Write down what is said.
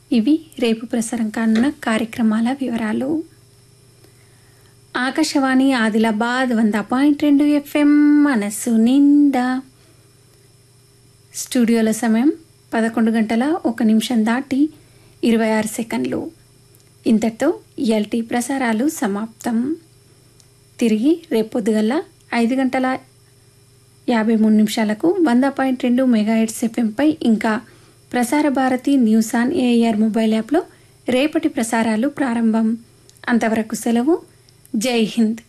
ఇవి రేపు ప్రసారం కానున్న కార్యక్రమాల వివరాలు ఆకాశవాణి ఆదిలాబాద్ వంద పాయింట్ రెండు ఎఫ్ఎం మనస్సు నిండా స్టూడియోల సమయం పదకొండు గంటల ఒక నిమిషం దాటి ఇరవై ఆరు సెకండ్లు ఇంతటితో ఎల్టీ ప్రసారాలు సమాప్తం తిరిగి రేపొద్దుగల్లా ఐదు గంటల యాభై మూడు నిమిషాలకు వంద పాయింట్ రెండు మెగా ఎయిట్స్ ఎఫ్ఎంపై ఇంకా Prasar Bharati news on AIR mobile యాప్లో రేపటి ప్రసారాలు ప్రారంభం అంతవరకు సెలవు జై హింద్